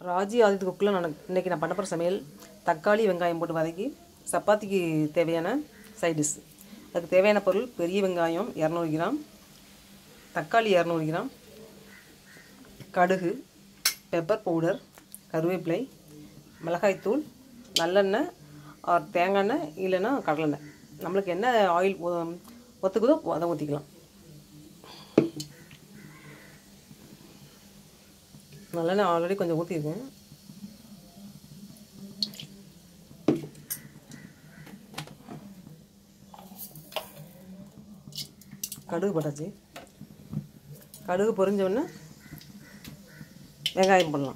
ராஜி ஆதித்ய குக்கில் நான் இன்றைக்கி நான் பண்ண போகிற சமையல் தக்காளி வெங்காயம் போட்டு வதக்கி சப்பாத்திக்கு தேவையான சைட் டிஷ் அதுக்கு தேவையான பொருள் பெரிய வெங்காயம் இரநூறு கிராம் தக்காளி இரநூறு கிராம் கடுகு பெப்பர் பவுடர் கருவேப்பிலை மிளகாய்த்தூள் நல்லெண்ணெய் ஆர் தேங்காய் எண்ணெய் இல்லைன்னா கடலெண்ணெய் நம்மளுக்கு என்ன ஆயில் ஒ- ஒத்துக்குதோ அதை ஊற்றிக்கலாம் நல்லெண்ணெய் ஆல்ரெடி கொஞ்சம் ஊற்றிருக்கேன் கடுகு போட்டாச்சு கடுகு பொரிஞ்ச உடனே வெங்காயம் போடலாம்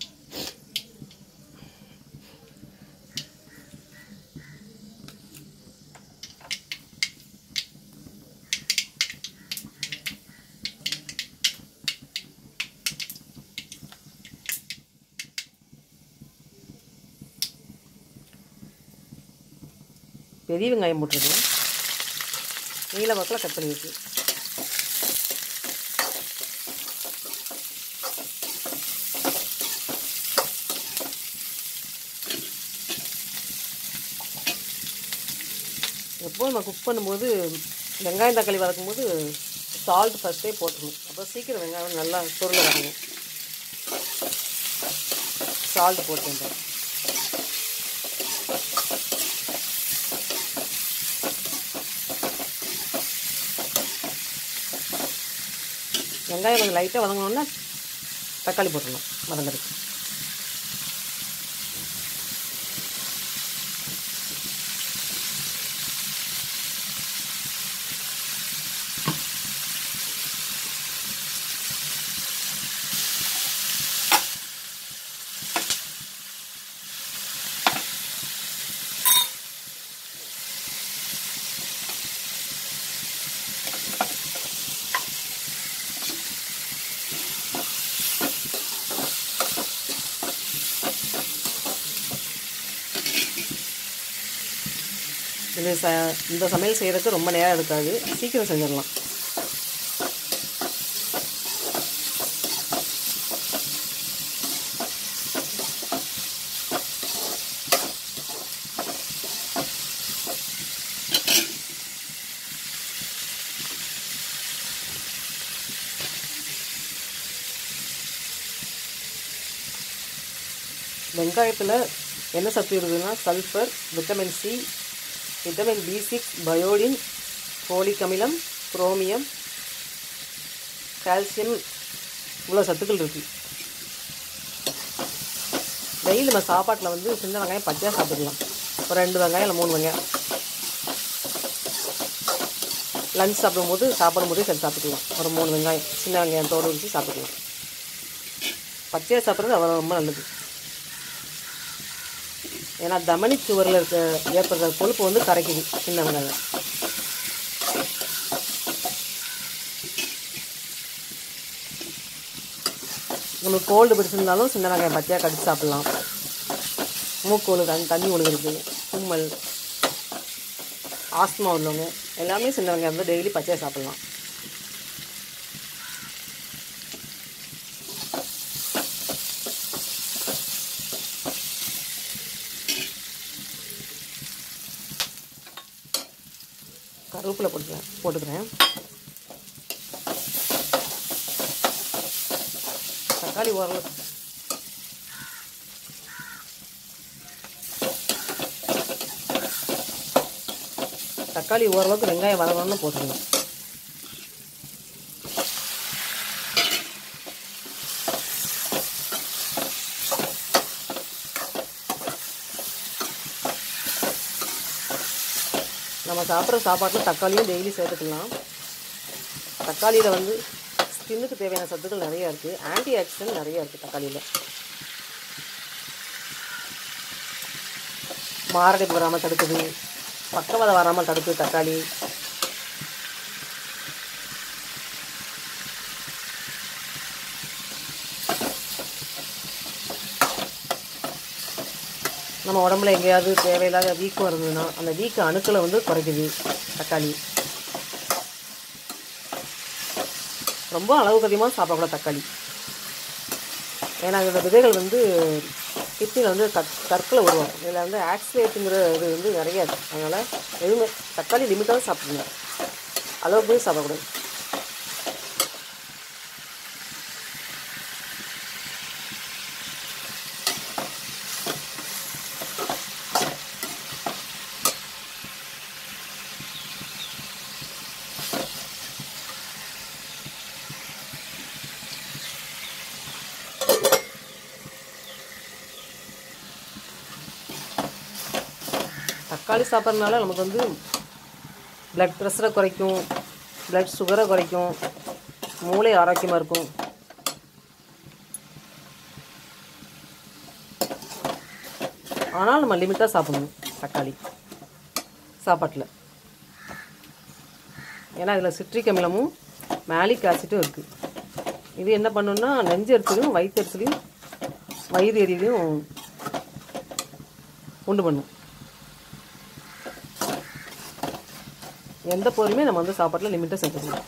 பெரிய வெங்காயம் போட்டிருக்கேன் நீல வாக்கில் கட் பண்ணி வச்சு எப்போது நம்ம குக் பண்ணும்போது வெங்காயம் தக்காளி வதக்கும்போது சால்ட் ஃபஸ்ட்டே போட்டுருணும் அப்போ சீக்கிரம் வெங்காயம் நல்லா சுருள வரணும் சால்ட் போட்டுருந்தேன் வெங்காயம் கொஞ்சம் லைட்டாக வதங்கினோன்னா தக்காளி போட்டுடணும் வதங்கிறதுக்கு இது ச இந்த சமையல் செய்கிறதுக்கு ரொம்ப நேரம் எடுக்காது சீக்கிரம் செஞ்சிடலாம் வெங்காயத்தில் என்ன சத்து இருக்குதுன்னா sulphur vitamin C vitamin B six biotin folic அமிலம் குரோமியம் கால்சியம் இவ்வளோ சத்துக்கள் இருக்குது டெய்லி நம்ம சாப்பாட்டில் வந்து சின்ன வெங்காயம் பச்சையாக சாப்பிட்டுக்கலாம் ஒரு ரெண்டு வெங்காயம் இல்லை மூணு வெங்காயம் லஞ்ச் சாப்பிடும்போது சாப்பிடும்போதே சரி சாப்பிட்டுக்கலாம் ஒரு மூணு வெங்காயம் சின்ன வெங்காயம் தோடு வச்சு சாப்பிட்டுக்கலாம் பச்சையாக சாப்பிட்றது அவ்வளோ ரொம்ப நல்லது ஏன்னா தமனி சுவரில் இருக்க ஏற்படுற கொழுப்பு வந்து கரைக்குது சின்ன வெங்காயம் நமக்கு கோல்டு பிடிச்சிருந்தாலும் சின்ன வெங்காயம் பச்சையாக கடிச்சு சாப்பிட்லாம் மூக்கோடு தண்ணி தண்ணி ஒழுகுறது தும்மல் ஆஸ்மா உள்ளவங்க எல்லாமே சின்ன வெங்காயம் வந்து டெய்லி பச்சையாக சாப்பிட்லாம் கருவேப்பிலை போட்டுக்கிறேன் போட்டுக்கிறேன் தக்காளி ஓரளவு தக்காளி ஓரளவுக்கு வெங்காயம் வதங்கணும்னு போட்டுருங்க நம்ம சாப்பிட்ற சாப்பாட்டில் தக்காளியும் டெய்லி சேர்த்துக்கலாம் தக்காளியில் வந்து ஸ்கின்னுக்கு தேவையான சத்துக்கள் நிறைய இருக்குது ஆன்டி ஆக்சிடென்ட் நிறைய இருக்குது தக்காளியில் மாரடைப்பு வராமல் தடுக்குது பக்கவாதம் வராமல் தடுக்குது தக்காளி நம்ம உடம்புல எங்கேயாவது தேவையில்லாத வீக்கம் இருந்ததுன்னா அந்த வீக்க அணுக்களை வந்து குறைக்குது தக்காளி ரொம்ப அளவுக்கு அதிகமாக சாப்பிடக்கூடாது தக்காளி ஏன்னா இதோட விதைகள் வந்து கிட்னியில் வந்து கற் கற்களை உருவாகும் இதில் வந்து ஆக்சிலேட்டுங்கிற இது வந்து நிறைய இருக்குது அதனால் எதுவுமே தக்காளி லிமிட்டாக சாப்பிடுங்க அளவுக்கு போய் சாப்பிடக்கூடாது தக்காளி சாப்பிட்றதுனால நமக்கு வந்து ப்ளட் ப்ரெஷரை குறைக்கும் ப்ளட் சுகரை குறைக்கும் மூளை ஆரோக்கியமாக இருக்கும் ஆனால் நம்ம லிமிட்டாக சாப்பிடணும் தக்காளி சாப்பாட்டில் ஏன்னா இதில் சிட்ரிக் அமிலமும் மேலிக் ஆசிட்டும் இருக்குது இது என்ன பண்ணுன்னா நெஞ்சு எரிச்சலையும் வயிற்றெரிச்சலையும் வயிறு எரியலையும் உண்டு பண்ணும் எந்த பொருளுமே நம்ம வந்து சாப்பாட்டில் லிமிட்டாக சேர்த்துக்கணும்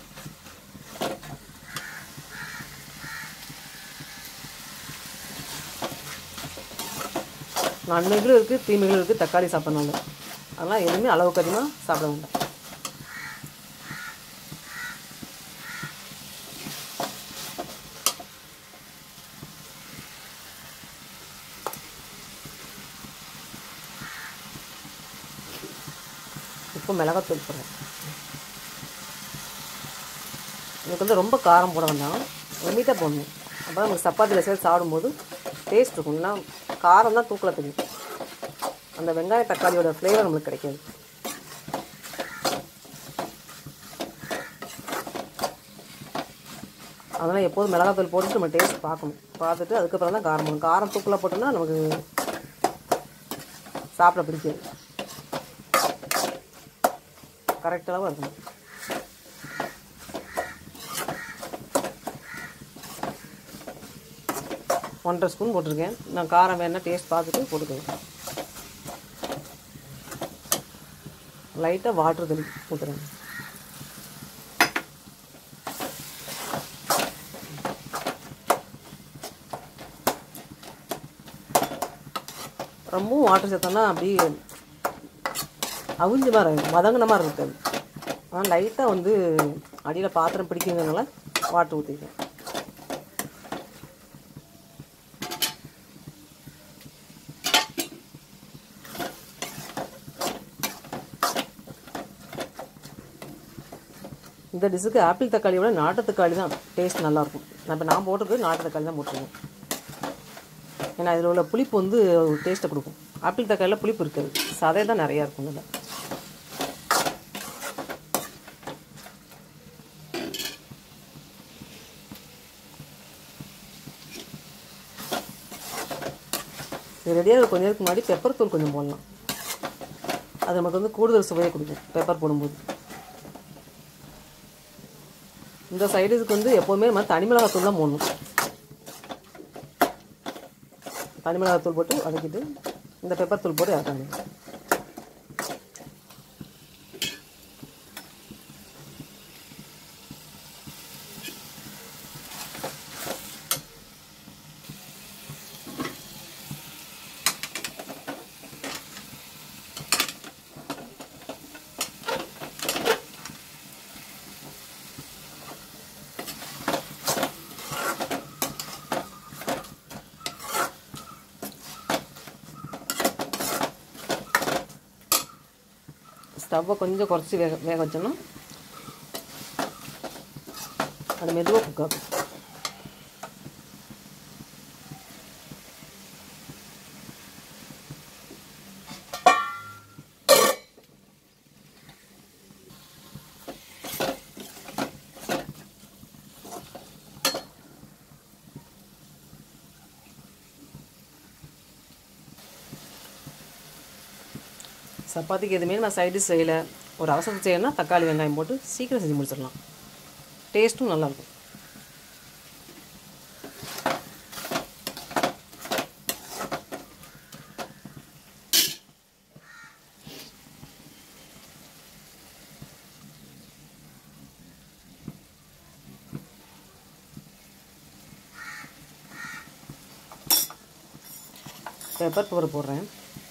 நன்மைகளும் இருக்குது தீமைகளும் இருக்குது தக்காளி சாப்பிட்றனால அதெல்லாம் எதுவுமே அளவுக்கு அதிகமாக சாப்பிட வேண்டாம் இப்போ மிளகாத்தூள் போடுறேன் எனக்கு வந்து ரொம்ப காரம் போட வேண்டாம் லிமிட்டாக போடணும் அப்போ தான் நமக்கு சப்பாத்தியில் சேர்த்து சாப்பிடும்போது டேஸ்ட் இருக்கும் இல்லைன்னா காரம் தான் தூக்கில் தெரியும் அந்த வெங்காய தக்காளியோட ஃப்ளேவர் நம்மளுக்கு கிடைக்காது அதனால் எப்போதும் மிளகாத்தூள் போட்டுட்டு நம்ம டேஸ்ட் பார்க்கணும் பார்த்துட்டு அதுக்கப்புறம் தான் காரம் போடணும் காரம் தூக்கில் போட்டோம்னா நமக்கு சாப்பிட பிடிக்காது கரெக்ட் அளவாக இருக்கணும் ஒன்றரை ஸ்பூன் போட்டிருக்கேன் நான் காரம் வேணால் டேஸ்ட் பார்த்துட்டு போட்டுக்குவேன் லைட்டாக வாட்டர் தெளி ஊற்றுறேன் ரொம்பவும் வாட்டர் சேர்த்தோன்னா அப்படியே அவிஞ்ச மாதிரி இருக்கும் வதங்கின மாதிரி இருக்காது ஆனால் லைட்டாக வந்து அடியில் பாத்திரம் பிடிக்குங்கிறதுனால வாட்டர் ஊற்றிருக்கேன் இந்த டிஷ்ஷுக்கு ஆப்பிள் தக்காளியை விட நாட்டு தக்காளி தான் டேஸ்ட் நல்லாயிருக்கும் நான் இப்போ நான் போட்டிருக்கு நாட்டு தக்காளி தான் போட்டிருக்கேன் ஏன்னா இதில் உள்ள புளிப்பு வந்து டேஸ்ட்டை கொடுக்கும் ஆப்பிள் தக்காளியில் புளிப்பு இருக்காது சதை தான் நிறையா இருக்கும் இதில் இது ரெடியாக கொஞ்ச நேரத்துக்கு முன்னாடி பெப்பர் தூள் கொஞ்சம் போடலாம் அது நமக்கு வந்து கூடுதல் சுவையை கொடுக்கும் பெப்பர் போடும்போது இந்த சைடுக்கு வந்து எப்போவுமே நம்ம தனி மிளகாத்தூள் தான் போடணும் தனி மிளகாத்தூள் போட்டு வதக்கிட்டு இந்த பெப்பர் தூள் போட்டு இறக்காங்க ஸ்டவ்வை கொஞ்சம் குறைச்சி வேக வேக வச்சோன்னா அது மெதுவாக குக் ஆகும் சப்பாத்திக்கு எதுவுமே நான் சைடு செய்யலை ஒரு அவசரத்துக்கு செய்யணும்னா தக்காளி வெங்காயம் போட்டு சீக்கிரம் செஞ்சு முடிச்சிடலாம் டேஸ்ட்டும் நல்லாயிருக்கும் பெப்பர் பவுடர் போடுறேன்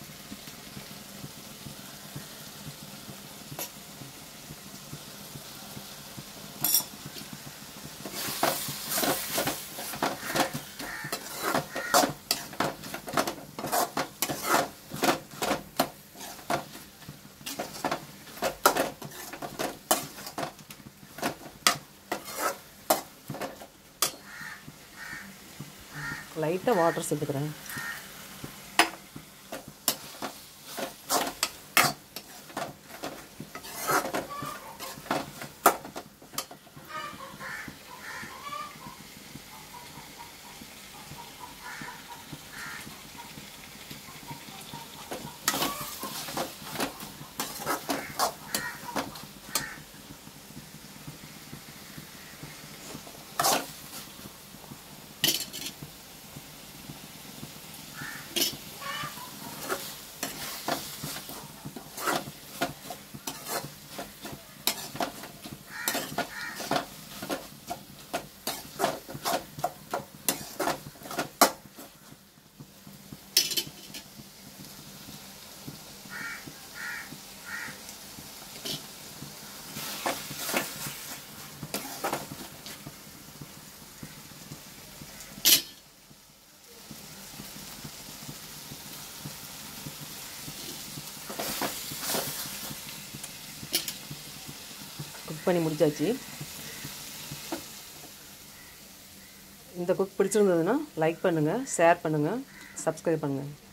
லைட்டாக வாட்டர் சேர்த்துக்கிறேன் குக் பண்ணி முடிச்சாச்சு இந்த குக் பிடிச்சிருந்ததுன்னா லைக் பண்ணுங்கள் ஷேர் பண்ணுங்கள் சப்ஸ்கிரைப் பண்ணுங்கள்